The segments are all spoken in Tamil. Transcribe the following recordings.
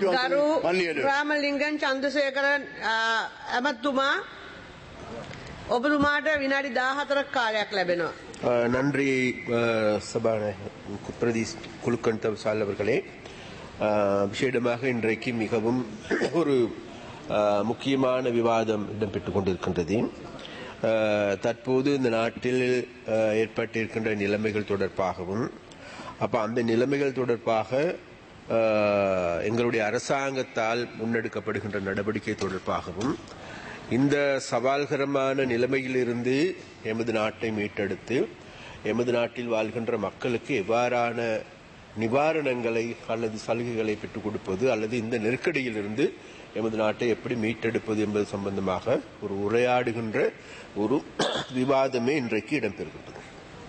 ගරු මල්ලියද රාමලිංගන් චන්දසේකර ඇමත්තුමා ඔබතුමාට විනාඩි දාහතරක් කාලයක් ලැබෙනවා. அஹ், நன்றி அஹ், சபாநாயகர் பிரதி குழுக்கண் தவிசால் அவர்களே அஹ், விசேடமாக இன்றைக்கு மிகவும் ஒரு அஹ், முக்கியமான விவாதம் இடம்பெற்றுக் கொண்டிருக்கின்றது அஹ், தற்போது இந்த நாட்டில் அஹ், ஏற்பட்டிருக்கின்ற நிலைமைகள் தொடர்பாகவும் அப்ப அந்த நிலைமைகள் தொடர்பாக அஹ், எங்களுடைய அரசாங்கத்தால் முன்னெடுக்கப்படுகின்ற நடவடிக்கை தொடர்பாகவும் இந்த சவால்கரமான நிலைமையிலிருந்து எமது நாட்டை மீட்டெடுத்து எமது நாட்டில் வாழ்கின்ற மக்களுக்கு எவ்வாறான நிவாரணங்களை அல்லது சலுகைகளை பெற்றுக் கொடுப்பது அல்லது இந்த நெருக்கடியிலிருந்து எமது நாட்டை எப்படி மீட்டெடுப்பது என்பது சம்பந்தமாக ஒரு உரையாடுகின்ற ஒரு விவாதமே இன்றைக்கு இடம்பெறுகின்றது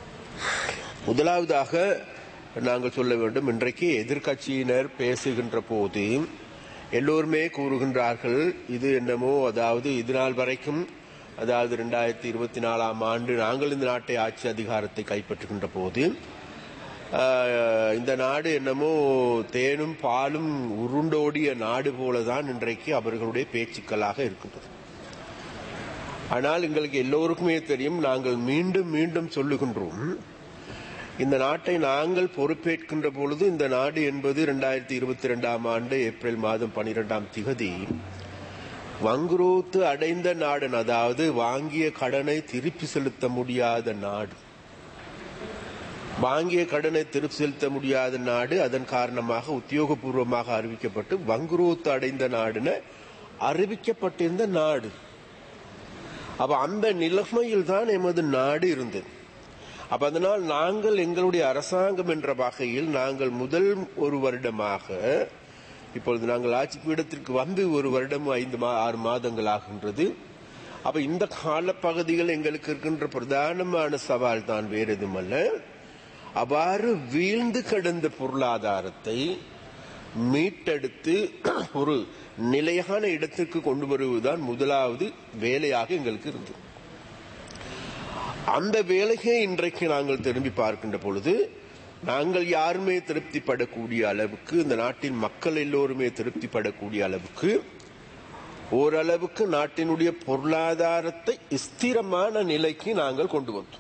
முதலாவதாக நாங்கள் சொல்ல வேண்டும் இன்றைக்கு எதிர்க்கட்சியினர் பேசுகின்ற போது எல்லோருமே கூறுகின்றார்கள் இது என்னமோ அதாவது இது நாள் வரைக்கும் அதாவது ரெண்டாயிரத்தி இருபத்தி நாலாம் ஆண்டு நாங்கள் இந்த நாட்டை ஆட்சி அதிகாரத்தை கைப்பற்றுகின்ற போது ஆஹ், இந்த நாடு என்னமோ தேனும் பாலும் உருண்டோடிய நாடு போலதான் இன்றைக்கு அவர்களுடைய பேச்சுக்களாக இருக்கின்றது ஆனால் எங்களுக்கு எல்லோருக்குமே தெரியும் நாங்கள் மீண்டும் மீண்டும் சொல்லுகின்றோம் இந்த நாட்டை நாங்கள் பொறுப்பேற்கின்ற பொழுது இந்த நாடு என்பது இரண்டாயிரத்தி இருபத்தி ரெண்டாம் ஆண்டு ஏப்ரல் மாதம் பனிரெண்டாம் திகதி வங்குரோத்து அடைந்த நாடு அதாவது வாங்கிய கடனை திருப்பி செலுத்த முடியாத நாடு வாங்கிய கடனை திருப்பி செலுத்த முடியாத நாடு அதன் காரணமாக உத்தியோகபூர்வமாக அறிவிக்கப்பட்டு வங்குரோத்து அடைந்த நாடுன அறிவிக்கப்பட்டிருந்த நாடு அப்ப அந்த நிலைமையில் தான் எமது நாடு இருந்தது அப்ப அதனால் நாங்கள் எங்களுடைய அரசாங்கம் என்ற வகையில் நாங்கள் முதல் ஒரு வருடமாக இப்பொழுது நாங்கள் ஆட்சி பீடத்திற்கு வந்து ஒரு வருடம் ஐந்து மா ஆறு மாதங்கள் ஆகின்றது அப்ப இந்த காலப்பகுதிகள் எங்களுக்கு இருக்கின்ற பிரதானமான சவால் தான் வேறு எதுமல்ல அவ்வாறு வீழ்ந்து கிடந்த பொருளாதாரத்தை மீட்டெடுத்து ஒரு நிலையான இடத்திற்கு கொண்டு வருவதுதான் முதலாவது வேலையாக எங்களுக்கு இருந்தது அந்த வேலையை இன்றைக்கு நாங்கள் திரும்பி பார்க்கின்ற பொழுது நாங்கள் யாருமே திருப்திப்படக்கூடிய அளவுக்கு இந்த நாட்டின் மக்கள் எல்லோருமே திருப்திப்படக்கூடிய அளவுக்கு ஓரளவுக்கு நாட்டினுடைய பொருளாதாரத்தை ஸ்திரமான நிலைக்கு நாங்கள் கொண்டு வந்தோம்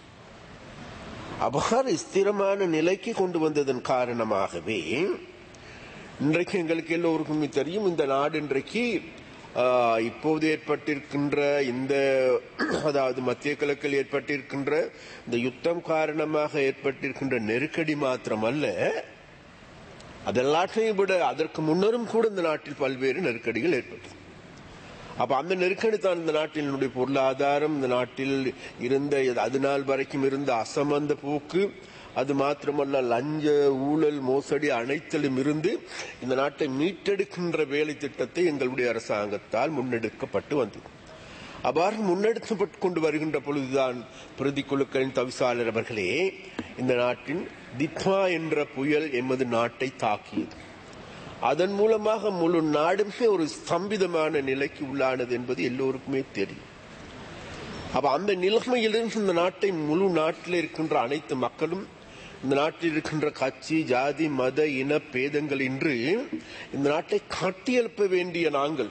அவ்வாறு ஸ்திரமான நிலைக்கு கொண்டு வந்ததன் காரணமாகவே இன்றைக்கு எங்களுக்கு எல்லோருக்குமே தெரியும் இந்த நாடு இன்றைக்கு ஆஹ், இப்போது ஏற்பட்டிருக்கின்ற இந்த அதாவது மத்திய கிழக்கில் ஏற்பட்டிருக்கின்ற இந்த யுத்தம் காரணமாக ஏற்பட்டிருக்கின்ற நெருக்கடி மாத்திரமல்ல அதெல்லாத்தையும் விட அதற்கு முன்னரும் கூட இந்த நாட்டில் பல்வேறு நெருக்கடிகள் ஏற்பட்டது அப்ப அந்த நெருக்கடி தான் இந்த நாட்டினுடைய பொருளாதாரம் இந்த நாட்டில் இருந்த அது நாள் வரைக்கும் இருந்த அசமந்த போக்கு அது மாத்திரமல்ல லஞ்ச ஊழல் மோசடி அனைத்திலும் இருந்து இந்த நாட்டை மீட்டெடுக்கின்ற வேலை திட்டத்தை எங்களுடைய அரசாங்கத்தால் முன்னெடுக்கப்பட்டு வந்தது அவ்வாறு முன்னெடுக்கப்பட்டு கொண்டு வருகின்ற பொழுதுதான் பிரதி குழுக்களின் தவிசாளர் அவர்களே இந்த நாட்டின் தித்வா என்ற புயல் எமது நாட்டை தாக்கியது அதன் மூலமாக முழு நாடுமே ஒரு ஸ்தம்பிதமான நிலைக்கு உள்ளானது என்பது எல்லோருக்குமே தெரியும் அப்ப அந்த நிலைமையிலிருந்து இந்த நாட்டை முழு நாட்டில் இருக்கின்ற அனைத்து மக்களும் இந்த நாட்டில் இருக்கின்ற கட்சி ஜாதி மத இன பேதங்கள் இன்று இந்த நாட்டை கட்டியெழுப்ப வேண்டிய நாங்கள்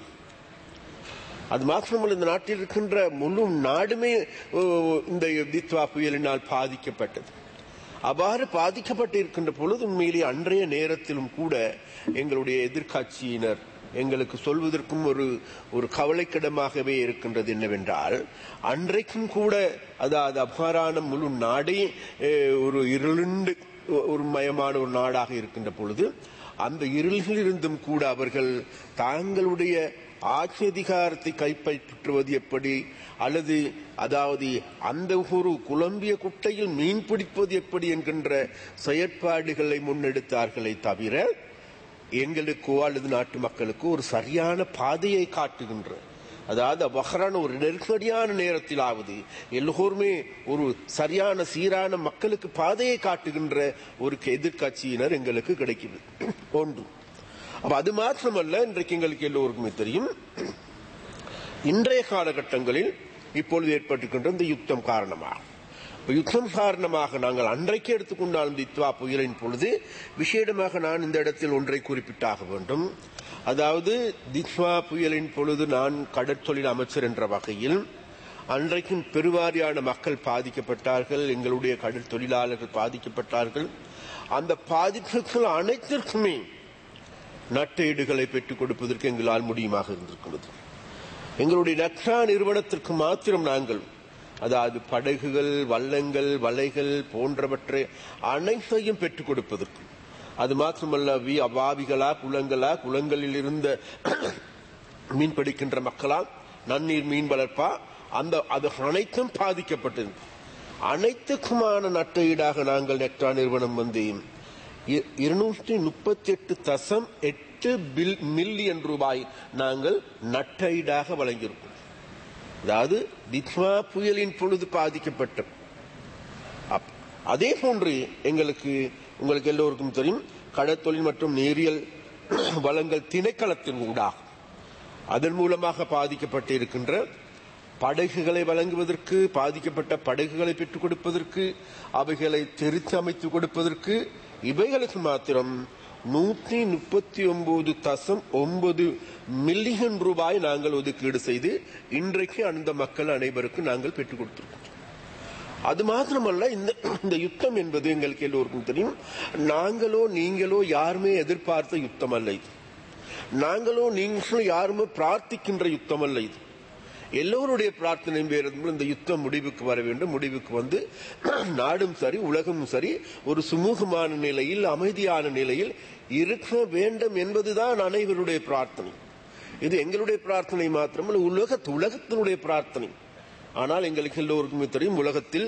அது மாத்திரமல்ல இந்த நாட்டில் இருக்கின்ற முழு நாடுமே ஓ, இந்த தித்வா புயலினால் பாதிக்கப்பட்டது அவ்வாறு பாதிக்கப்பட்டு இருக்கின்ற பொழுது உண்மையிலே அன்றைய நேரத்திலும் கூட எங்களுடைய எதிர்க்கட்சியினர் எங்களுக்கு சொல்வதற்கும் ஒரு ஒரு கவலைக்கிடமாகவே இருக்கின்றது என்னவென்றால் அன்றைக்கும் கூட அதாவது அவ்வாறான முழு நாடே அஹ், ஒரு இருளுண்டு ஒரு மயமான ஒரு நாடாக இருக்கின்ற பொழுது அந்த இருளிலிருந்தும் கூட அவர்கள் தாங்களுடைய ஆட்சி அதிகாரத்தை கைப்பற்றுவது எப்படி அல்லது அதாவது அந்த ஒரு குழம்பிய குட்டையில் மீன் பிடிப்பது எப்படி என்கின்ற செயற்பாடுகளை முன்னெடுத்தார்களே தவிர எங்களுக்கோ அல்லது நாட்டு மக்களுக்கோ ஒரு சரியான பாதையை காட்டுகின்ற அதாவது அவ்வகரான ஒரு நெருக்கடியான நேரத்திலாவது எல்லோருமே ஒரு சரியான சீரான மக்களுக்கு பாதையை காட்டுகின்ற ஒரு எதிர்க்கட்சியினர் எங்களுக்கு கிடைக்குது ஒன்று அப்ப அது மாத்திரமல்ல இன்றைக்கு எங்களுக்கு எல்லோருக்குமே தெரியும் இன்றைய காலகட்டங்களில் இப்பொழுது ஏற்பட்டிருக்கின்ற இந்த யுத்தம் காரணமாக இப்ப யுத்தம் காரணமாக நாங்கள் அன்றைக்கு எடுத்துக்கொண்டாலும் தித்வா புயலின் பொழுது விசேடமாக நான் இந்த இடத்தில் ஒன்றை குறிப்பிட்டாக வேண்டும் அதாவது தித்வா புயலின் பொழுது நான் கடற்தொழில் அமைச்சர் என்ற வகையில் அன்றைக்கும் பெருவாரியான மக்கள் பாதிக்கப்பட்டார்கள் எங்களுடைய கடல் தொழிலாளர்கள் பாதிக்கப்பட்டார்கள் அந்த பாதிப்புகள் அனைத்திற்குமே நட்டீடுகளை பெற்றுக் கொடுப்பதற்கு எங்களால் முடியுமாக இருந்திருக்கிறது எங்களுடைய நக்ஷா நிறுவனத்திற்கு மாத்திரம் நாங்கள் அதாவது படகுகள் வள்ளங்கள் வலைகள் போன்றவற்றை அனைத்தையும் பெற்றுக் கொடுப்பதற்கு அது மாத்திரமல்ல வி அவாவிகளா குளங்களா குளங்களில் இருந்த மீன் பிடிக்கின்ற மக்களா நன்னீர் மீன் வளர்ப்பா அந்த அது அனைத்தும் பாதிக்கப்பட்டது அனைத்துக்குமான நட்டஈடாக நாங்கள் நெக்டா நிறுவனம் வந்து இ- இருநூற்றி முப்பத்தி எட்டு தசம் எட்டு பில் மில்லியன் ரூபாய் நாங்கள் நட்டஈடாக வழங்கியிருக்கோம் அதாவது தித்வா புயலின் பொழுது பாதிக்கப்பட்ட அப்- அதே போன்று எங்களுக்கு உங்களுக்கு எல்லோருக்கும் தெரியும் கடற்தொழில் மற்றும் நீரியல் வளங்கள் திணைக்களத்தின் ஊடாக அதன் மூலமாக பாதிக்கப்பட்டு இருக்கின்ற படகுகளை வழங்குவதற்கு பாதிக்கப்பட்ட படகுகளை பெற்றுக் கொடுப்பதற்கு அவைகளை திருத்தி அமைத்து கொடுப்பதற்கு இவைகளுக்கு மாத்திரம் நூற்றி முப்பத்தி ஒன்பது தசம் ஒன்பது மில்லியன் ரூபாய் நாங்கள் ஒதுக்கீடு செய்து இன்றைக்கு அந்த மக்கள் அனைவருக்கும் நாங்கள் பெற்றுக் கொடுத்திருக்கிறோம் அது மாத்திரமல்ல இந்த இந்த யுத்தம் என்பது எங்களுக்கு எல்லோருக்கும் தெரியும் நாங்களோ நீங்களோ யாருமே எதிர்பார்த்த யுத்தம் அல்ல இது நாங்களோ நீங்களும் யாருமே பிரார்த்திக்கின்ற யுத்தம் அல்ல இது எல்லோருடைய பிரார்த்தனை பேருந்து இந்த யுத்தம் முடிவுக்கு வர வேண்டும் முடிவுக்கு வந்து நாடும் சரி உலகமும் சரி ஒரு சுமூகமான நிலையில் அமைதியான நிலையில் இருக்க வேண்டும் என்பதுதான் அனைவருடைய பிரார்த்தனை இது எங்களுடைய பிரார்த்தனை மாத்திரமல்ல உலக உலகத்தினுடைய பிரார்த்தனை ஆனால் எங்களுக்கு எல்லோருக்குமே தெரியும் உலகத்தில்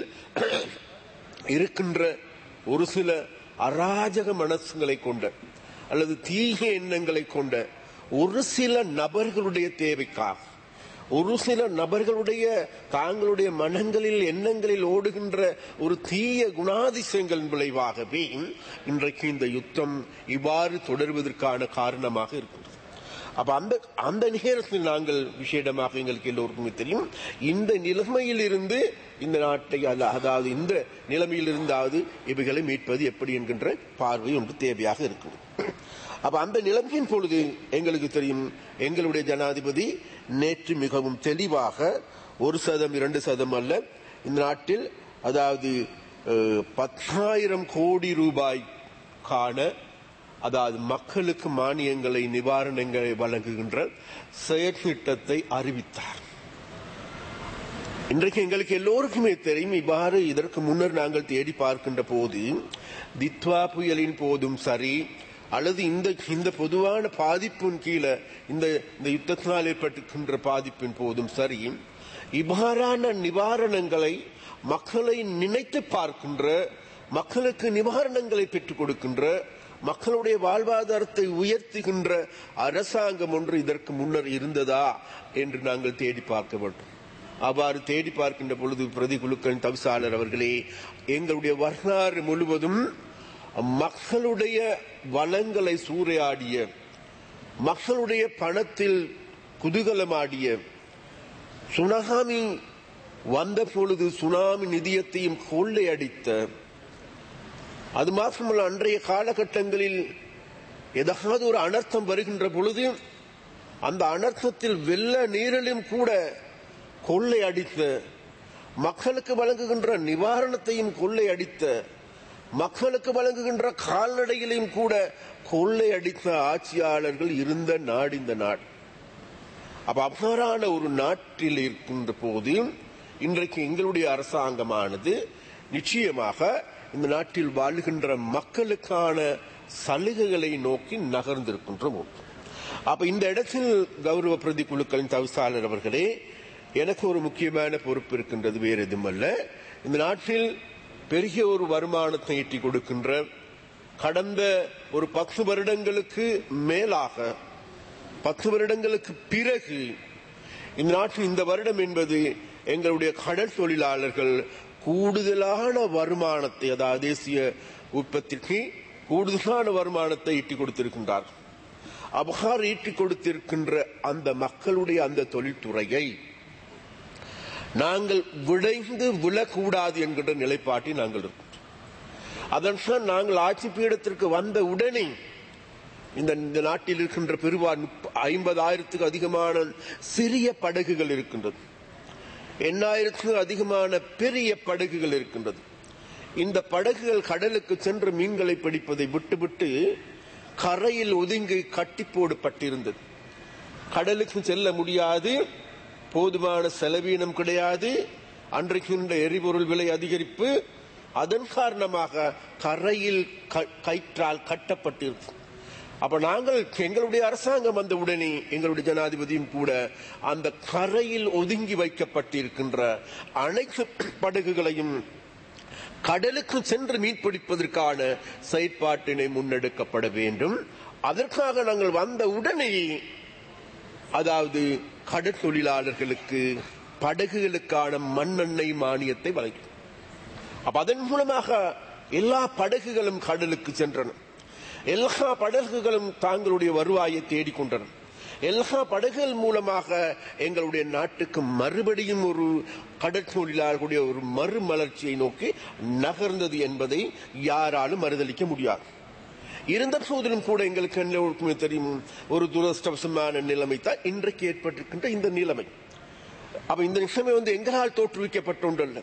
இருக்கின்ற ஒரு சில அராஜக மனசுகளை கொண்ட அல்லது தீய எண்ணங்களை கொண்ட ஒரு சில நபர்களுடைய தேவைக்காக ஒரு சில நபர்களுடைய தாங்களுடைய மனங்களில் எண்ணங்களில் ஓடுகின்ற ஒரு தீய குணாதிசயங்களின் விளைவாகவே இன்றைக்கு இந்த யுத்தம் இவ்வாறு தொடர்வதற்கான காரணமாக இருக்கின்றது அப்ப அந்த அந்த நேரத்தில் நாங்கள் விசேடமாக எங்களுக்கு எல்லோருக்குமே தெரியும் இந்த நிலைமையில் இருந்து இந்த நாட்டை அல்ல அதாவது இந்த நிலைமையில் இருந்தாவது இவைகளை மீட்பது எப்படி என்கின்ற பார்வை ஒன்று தேவையாக இருக்கும் அப்ப அந்த நிலைமையின் பொழுது எங்களுக்கு தெரியும் எங்களுடைய ஜனாதிபதி நேற்று மிகவும் தெளிவாக ஒரு சதம் இரண்டு சதம் அல்ல இந்த நாட்டில் அதாவது அஹ், பத்தாயிரம் கோடி ரூபாய் காண அதாவது மக்களுக்கு மானியங்களை நிவாரணங்களை வழங்குகின்ற செயற்திட்டத்தை அறிவித்தார் இன்றைக்கு எங்களுக்கு எல்லோருக்குமே தெரியும் இவ்வாறு இதற்கு முன்னர் நாங்கள் தேடி பார்க்கின்ற போது தித்வா புயலின் போதும் சரி அல்லது இந்த இந்த பொதுவான பாதிப்பின் கீழே இந்த இந்த யுத்தத்தினால் ஏற்பட்டிருக்கின்ற பாதிப்பின் போதும் சரி இவ்வாறான நிவாரணங்களை மக்களை நினைத்து பார்க்கின்ற மக்களுக்கு நிவாரணங்களை பெற்றுக் கொடுக்கின்ற மக்களுடைய வாழ்வாதாரத்தை உயர்த்துகின்ற அரசாங்கம் ஒன்று இதற்கு முன்னர் இருந்ததா என்று நாங்கள் தேடி பார்க்க வேண்டும் அவ்வாறு தேடி பார்க்கின்ற பொழுது பிரதி குழுக்களின் தவிசாளர் அவர்களே எங்களுடைய வரலாறு முழுவதும் மக்களுடைய வளங்களை சூறையாடிய மக்களுடைய பணத்தில் குதூகலமாடிய சுனாமி வந்த பொழுது சுனாமி நிதியத்தையும் கொள்ளையடித்த அது மாத்திரமல்ல அன்றைய காலகட்டங்களில் ஏதாவது ஒரு அனர்த்தம் வருகின்ற பொழுது அந்த அனர்த்தத்தில் வெள்ள நீரிலும் கூட கொள்ளை அடித்த மக்களுக்கு வழங்குகின்ற நிவாரணத்தையும் கொள்ளை அடித்த மக்களுக்கு வழங்குகின்ற கால்நடைகளையும் கூட கொள்ளை அடித்த ஆட்சியாளர்கள் இருந்த நாடு இந்த நாடு அப்ப அவ்வாறான ஒரு நாட்டில் இருக்கின்ற போது இன்றைக்கு எங்களுடைய அரசாங்கமானது நிச்சயமாக இந்த நாட்டில் வாழுகின்ற மக்களுக்கான சலுகைகளை நோக்கி நகர்ந்திருக்கின்ற ஒன்று அப்ப இந்த இடத்தில் கௌரவ பிரதி குழுக்களின் தவிசாளர் அவர்களே எனக்கு ஒரு முக்கியமான பொறுப்பு இருக்கின்றது வேறு எதுவுமல்ல இந்த நாட்டில் பெரிய ஒரு வருமானத்தை ஈட்டி கொடுக்கின்ற கடந்த ஒரு பத்து வருடங்களுக்கு மேலாக பத்து வருடங்களுக்கு பிறகு இந்த நாட்டில் இந்த வருடம் என்பது எங்களுடைய கடல் தொழிலாளர்கள் கூடுதலான வருமானத்தை அதாவது தேசிய உற்பத்திக்கு கூடுதலான வருமானத்தை ஈட்டி கொடுத்திருக்கின்றார் அவ்வாறு ஈட்டி கொடுத்திருக்கின்ற அந்த மக்களுடைய அந்த தொழில்துறையை நாங்கள் விடைந்து விழக்கூடாது என்கின்ற நிலைப்பாட்டில் நாங்கள் இருக்கோம் அதன் நாங்கள் ஆட்சி பீடத்திற்கு வந்த உடனே இந்த இந்த நாட்டில் இருக்கின்ற பெருவார் ஐம்பதாயிரத்துக்கு அதிகமான சிறிய படகுகள் இருக்கின்றது எண்ணாயிரத்துக்கும் அதிகமான பெரிய படகுகள் இருக்கின்றது இந்த படகுகள் கடலுக்கு சென்று மீன்களை பிடிப்பதை விட்டுவிட்டு கரையில் ஒதுங்கி கட்டி போடப்பட்டிருந்தது கடலுக்கு செல்ல முடியாது போதுமான செலவீனம் கிடையாது அன்றைக்கு இருந்த எரிபொருள் விலை அதிகரிப்பு அதன் காரணமாக கரையில் க- கயிற்றால் கட்டப்பட்டிருக்கும் அப்ப நாங்கள் எங்களுடைய அரசாங்கம் வந்த உடனே எங்களுடைய ஜனாதிபதியும் கூட அந்த கரையில் ஒதுங்கி வைக்கப்பட்டிருக்கின்ற அனைத்து படகுகளையும் கடலுக்கு சென்று மீன்பிடிப்பதற்கான செயற்பாட்டினை முன்னெடுக்கப்பட வேண்டும் அதற்காக நாங்கள் வந்த உடனே அதாவது கடற்தொழிலாளர்களுக்கு படகுகளுக்கான மண்ணெண்ணெய் மானியத்தை வழங்கி அப்ப அதன் மூலமாக எல்லா படகுகளும் கடலுக்கு சென்றன எல்லா படகுகளும் தாங்களுடைய வருவாயை தேடிக்கொண்டன எல்லா படகுகள் மூலமாக எங்களுடைய நாட்டுக்கு மறுபடியும் ஒரு கடற்தொழிலாளர்களுடைய ஒரு மறுமலர்ச்சியை நோக்கி நகர்ந்தது என்பதை யாராலும் மறுதளிக்க முடியாது இருந்த போதிலும் கூட எங்களுக்கு என்ன ஒழுக்கமே தெரியும் ஒரு துரதிருஷ்டவசமான நிலைமை தான் இன்றைக்கு ஏற்பட்டிருக்கின்ற இந்த நிலைமை அப்ப இந்த நிலைமை வந்து எங்களால் தோற்றுவிக்கப்பட்ட ஒன்றல்ல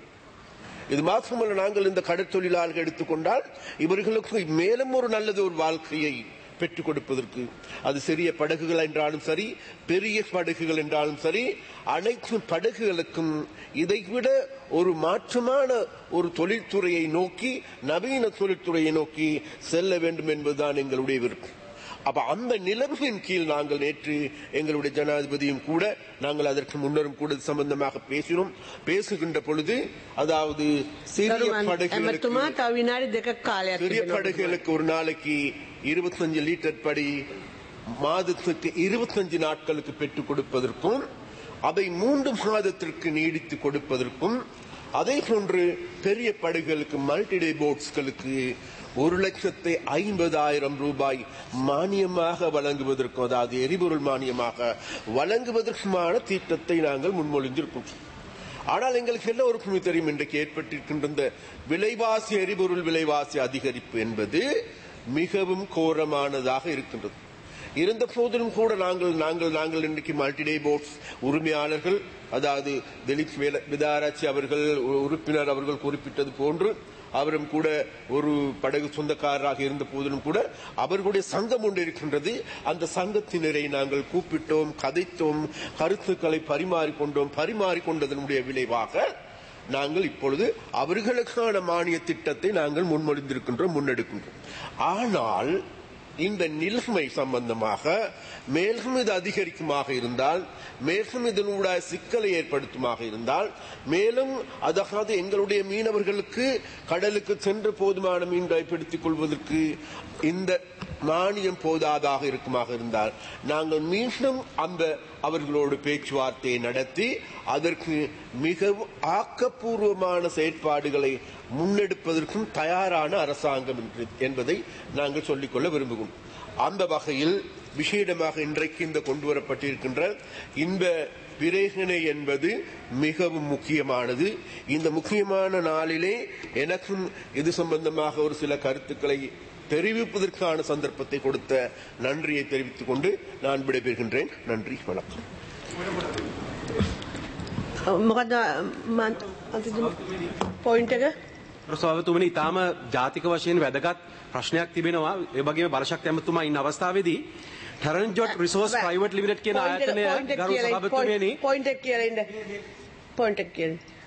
இது மாத்திரமல்ல நாங்கள் இந்த கடற்தொழிலாளர்கள் எடுத்துக்கொண்டால் இவர்களுக்கு மேலும் ஒரு நல்லது ஒரு வாழ்க்கையை பெற்றுக் கொடுப்பதற்கு அது சிறிய படகுகள் என்றாலும் சரி பெரிய படகுகள் என்றாலும் சரி அனைத்து படகுகளுக்கும் இதைவிட ஒரு மாற்றமான ஒரு தொழில்துறையை நோக்கி நவீன தொழில்துறையை நோக்கி செல்ல வேண்டும் என்பதுதான் எங்களுடைய விருப்பம் அப்ப அந்த நிலைமையின் கீழ் நாங்கள் நேற்று எங்களுடைய ஜனாதிபதியும் கூட நாங்கள் அதற்கு முன்னரும் கூட இது சம்பந்தமாக பேசினோம் பேசுகின்ற பொழுது அதாவது சிறிய ඇමතුමා படகுகளுக்கு තව විනාඩි දෙකක් කාලයක් சிறிய තිබෙනවා. படகுகளுக்கு ஒரு நாளைக்கு இருபத்தஞ்சு லிட்டர் படி மாதத்துக்கு இருபத்தஞ்சு நாட்களுக்கு பெற்றுக் கொடுப்பதற்கும் அதை மூன்று மாதத்திற்கு நீடித்து கொடுப்பதற்கும் அதே போன்று பெரிய படகுகளுக்கு மல்டிடே போட்ஸ்களுக்கு ஒரு லட்சத்தை ஐம்பதாயிரம் ரூபாய் மானியமாக வழங்குவதற்கும் அதாவது எரிபொருள் மானியமாக வழங்குவதற்குமான திட்டத்தை நாங்கள் முன்மொழிந்திருக்கோம் ஆனால் எங்களுக்கு எல்லோருக்குமே தெரியும் இன்றைக்கு ஏற்பட்டிருக்கின்ற இந்த விலைவாசி எரிபொருள் விலைவாசி அதிகரிப்பு என்பது மிகவும் கோரமானதாக இருக்கின்றது இருந்த போதிலும் கூட நாங்கள் நாங்கள் நாங்கள் இன்றைக்கு மல்டிடே போட்ஸ் உரிமையாளர்கள் அதாவது திலீப் வேல- விதாராச்சி அவர்கள் உ- உறுப்பினர் அவர்கள் குறிப்பிட்டது போன்று அவரும் கூட ஒரு படகு சொந்தக்காரராக இருந்த போதிலும் கூட அவர்களுடைய சங்கம் ஒன்று இருக்கின்றது அந்த சங்கத்தினரை நாங்கள் கூப்பிட்டோம் கதைத்தோம் கருத்துக்களை பரிமாறிக்கொண்டோம் பரிமாறிக்கொண்டதனுடைய விளைவாக நாங்கள் இப்பொழுது அவர்களுக்கான மானிய திட்டத்தை நாங்கள் முன்மொழிந்திருக்கின்றோம் முன்னெடுக்கின்றோம் ஆனால் இந்த நிலைமை சம்பந்தமாக மேலும் இது அதிகரிக்குமாக இருந்தால் மேலும் இதனூட சிக்கலை ஏற்படுத்துமாக இருந்தால் மேலும் அதாவது எங்களுடைய மீனவர்களுக்கு கடலுக்கு சென்று போதுமான மீன்களை பிடித்துக் கொள்வதற்கு இந்த மானியம் போதாதாக இருக்குமாக இருந்தால் நாங்கள் மீண்டும் அந்த அவர்களோடு பேச்சுவார்த்தையை நடத்தி அதற்கு மிகவும் ஆக்கப்பூர்வமான செயற்பாடுகளை முன்னெடுப்பதற்கும் தயாரான அரசாங்கம் என்று- என்பதை நாங்கள் சொல்லிக்கொள்ள விரும்புகிறோம் அந்த வகையில் விசேடமாக இன்றைக்கு இந்த கொண்டு வரப்பட்டிருக்கின்ற இந்த பிரேசனை என்பது மிகவும் முக்கியமானது இந்த முக்கியமான நாளிலே எனக்கும் இது சம்பந்தமாக ஒரு சில கருத்துக்களை தெரிவிப்பதற்கான சந்தர்ப்பத்தை கொடுத்த நன்றியை தெரிவித்துக் கொண்டு நான் விடைபெறுகின்றேன் நன்றி வணக்கம் මොකද පොයින්ට එක ප්‍රසාවතුමනි ඉතාම ජාතික වශයෙන් වැදගත් ප්‍රශ්නයක් තිබෙනවා ඒ වගේම බලශක්ති ඇමතුමා ඉන්න අවස්ථාවේදී ටරන්ජොට් රිසෝස් ප්‍රයිවට් ලිමිටඩ් කියන ආයතනය ගරු සභාපතිතුමනි පොයින්ට කියලන්න පොයින්ට කියල